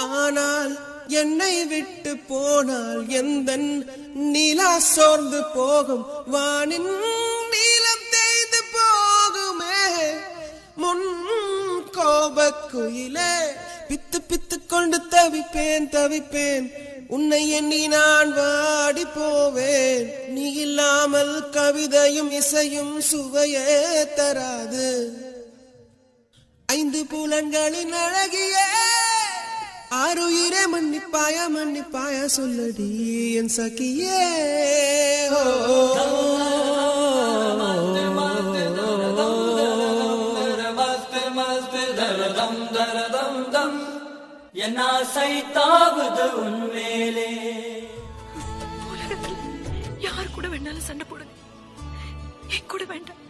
ஆனால் என்னை விட்டு போனால் எந்த நிலா சோர்ந்து போகும் வானின் நீளம் தேய்ந்து போகுமே முன் கோபக்குயிலே பித்து பித்து கொண்டு தவிப்பேன் தவிப்பேன் உன்னை எண்ணி நான் வாடி போவேன் நீ இல்லாமல் கவிதையும் இசையும் சுவையே தராது ஐந்து புலன்களின் அழகியே ஆறுயிரே மன்னிப்பாய மன்னிப்பாய சொல்லடி என் சகியே என் ஆசை தாவுது உன்மேலே உலகத்துல யார் கூட வேணாலும் சண்டை போடுங்க என் கூட வேண்டாம்